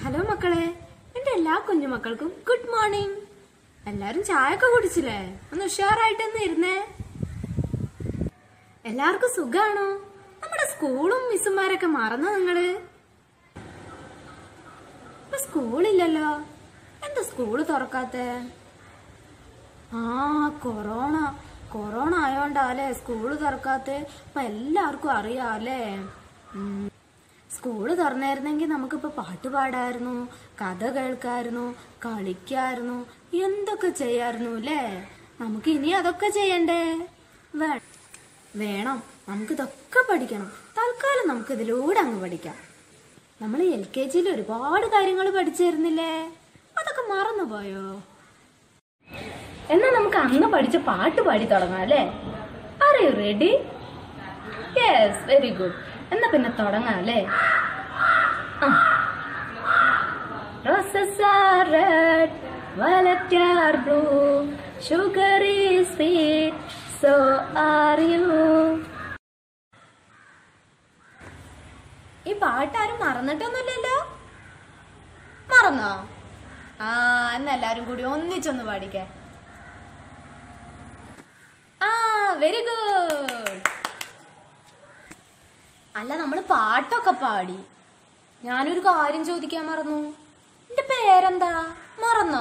Hello മക്കളെ എന്റെ എല്ലാ കുഞ്ഞുമക്കൾക്കും ഗുഡ് മോർണിംഗ് എല്ലാരും ചായ ഒക്കെ കുടിച്ചില്ലേ ഒന്ന് ഉഷാറായിട്ടൊന്ന് ഇരുന്നേ എല്ലാവർക്കും സുഖാണോ നമ്മുടെ സ്കൂളും മിസ്സുമാരൊക്കെ മറന്നോ നിങ്ങള് ഇപ്പൊ സ്കൂളില്ലല്ലോ എന്താ സ്കൂള് തുറക്കാത്തെ ആ കൊറോണ കൊറോണ ആയോണ്ടാല്ലേ സ്കൂള് തുറക്കാത്തെ ഇപ്പൊ എല്ലാവർക്കും അറിയാല്ലേ ഉം. സ്കൂള് തുറന്നായിരുന്നെങ്കിൽ നമുക്കിപ്പോ പാട്ട് പാടായിരുന്നു കഥ കേൾക്കായിരുന്നു കളിക്കായിരുന്നു എന്തൊക്കെ ചെയ്യായിരുന്നു അല്ലേ നമുക്ക് ഇനി അതൊക്കെ ചെയ്യണ്ടേ വേ- വേണം നമുക്ക് ഇതൊക്കെ പഠിക്കണം തൽക്കാലം നമുക്ക് ഇതിലൂടെ അങ്ങ് പഠിക്കാം നമ്മൾ എൽ കെ ജിയിൽ ഒരുപാട് കാര്യങ്ങൾ പഠിച്ചിരുന്നില്ലേ അതൊക്കെ മറന്നുപോയോ എന്നാ നമുക്ക് അന്ന് പഠിച്ച പാട്ട് പാടി തുടങ്ങാം അല്ലേ are you ready yes very good എന്നാ പിന്നെ തുടങ്ങാം അല്ലേ Roses are red, violet are blue, sugar is sweet, so are you. ഈ പാട്ടാരും മറന്നിട്ടൊന്നുമില്ലല്ലോ മറന്നോ ആ എന്നാ എല്ലാരും കൂടി ഒന്നിച്ചൊന്ന് പാടിക്കേ ആ വെരി ഗുഡ് അല്ല നമ്മൾ പാട്ടൊക്കെ പാടി ഞാനൊരു കാര്യം ചോദിക്കാൻ മറന്നു എന്റെ പേരെന്താ മറന്നോ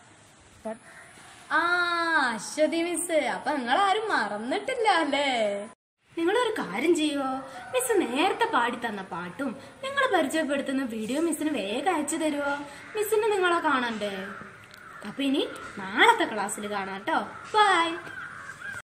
ആ അശ്വതി മിസ് അപ്പൊ നിങ്ങൾ ആരും മറന്നിട്ടില്ല അല്ലേ നിങ്ങളൊരു കാര്യം ചെയ്യുവോ മിസ് നേരത്തെ പാടി തന്ന പാട്ടും നിങ്ങൾ പരിചയപ്പെടുത്തുന്ന വീഡിയോ മിസ്സിന് വേഗം അയച്ചു തരുവോ മിസ്സിന് നിങ്ങളെ കാണണ്ടേ അപ്പൊ ഇനി നാളത്തെ ക്ലാസ്സിൽ കാണാം കേട്ടോ ബൈ